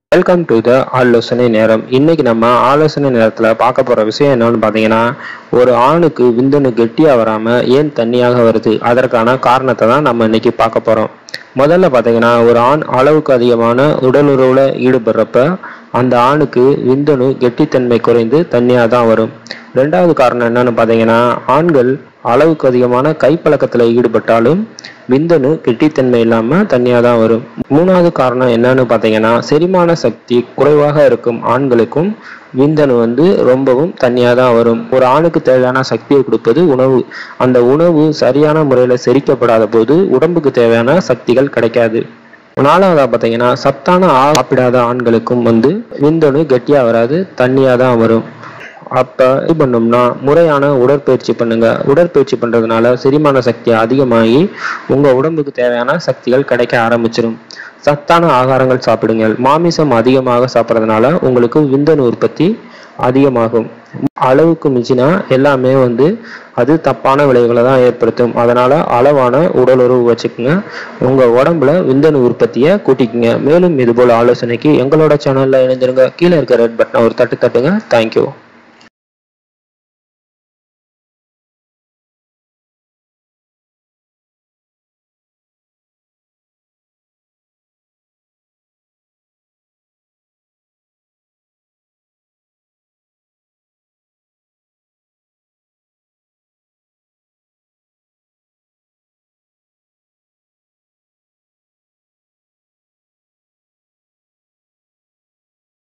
welcome to the ஆலோசனை நேரம் இன்னைக்கு நம்ம ஆலோசனை நேரத்தில் பார்க்க போகிற விஷயம் என்னன்னு பார்த்தீங்கன்னா ஒரு ஆணுக்கு விந்தணு கெட்டியாக வராமல் ஏன் தண்ணியாக வருது அதற்கான காரணத்தை தான் நம்ம இன்னைக்கு பார்க்க போகிறோம் முதல்ல பார்த்தீங்கன்னா ஒரு ஆண் அளவுக்கு அதிகமான உடலுறவில் ஈடுபடுறப்ப அந்த ஆணுக்கு விந்தணு கெட்டித்தன்மை குறைந்து தண்ணியாக தான் வரும் ரெண்டாவது காரணம் என்னன்னு பார்த்தீங்கன்னா ஆண்கள் அளவுக்கு அதிகமான கைப்பழக்கத்தில் ஈடுபட்டாலும் விந்தணு கெட்டித்தன்மை இல்லாமல் தண்ணியாக தான் வரும் மூணாவது காரணம் என்னன்னு பார்த்தீங்கன்னா செரிமான சக்தி குறைவாக இருக்கும் ஆண்களுக்கும் விந்தணு வந்து ரொம்பவும் தண்ணியாக தான் வரும் ஒரு ஆணுக்கு தேவையான சக்தியை கொடுப்பது உணவு அந்த உணவு சரியான முறையில் செரிக்கப்படாத போது உடம்புக்கு தேவையான சக்திகள் கிடைக்காது நாலாவதா பார்த்தீங்கன்னா சத்தான ஆ- சாப்பிடாத ஆண்களுக்கும் வந்து விந்தணு கெட்டியாக வராது தண்ணியாக தான் வரும் அப்போ இது பண்ணோம்னா முறையான உடற்பயிற்சி பண்ணுங்க உடற்பயிற்சி பண்ணுறதுனால செரிமான சக்தி அதிகமாகி உங்கள் உடம்புக்கு தேவையான சக்திகள் கிடைக்க ஆரம்பிச்சிடும் சத்தான ஆகாரங்கள் சாப்பிடுங்கள் மாமிசம் அதிகமாக சாப்பிட்றதுனால உங்களுக்கு விந்தணு உற்பத்தி அதிகமாகும் அளவுக்கு மிஞ்சினா எல்லாமே வந்து அது தப்பான விளைவுகளை தான் ஏற்படுத்தும் அதனால அளவான உடலுறவு வச்சுக்கோங்க உங்க உடம்புல விந்தணு உற்பத்தியை கூட்டிக்குங்க மேலும் இதுபோல ஆலோசனைக்கு எங்களோட சேனல்ல இணைந்திருங்க கீழே இருக்க ரெட் பட்டனை ஒரு தட்டு தட்டுங்க தேங்க்யூ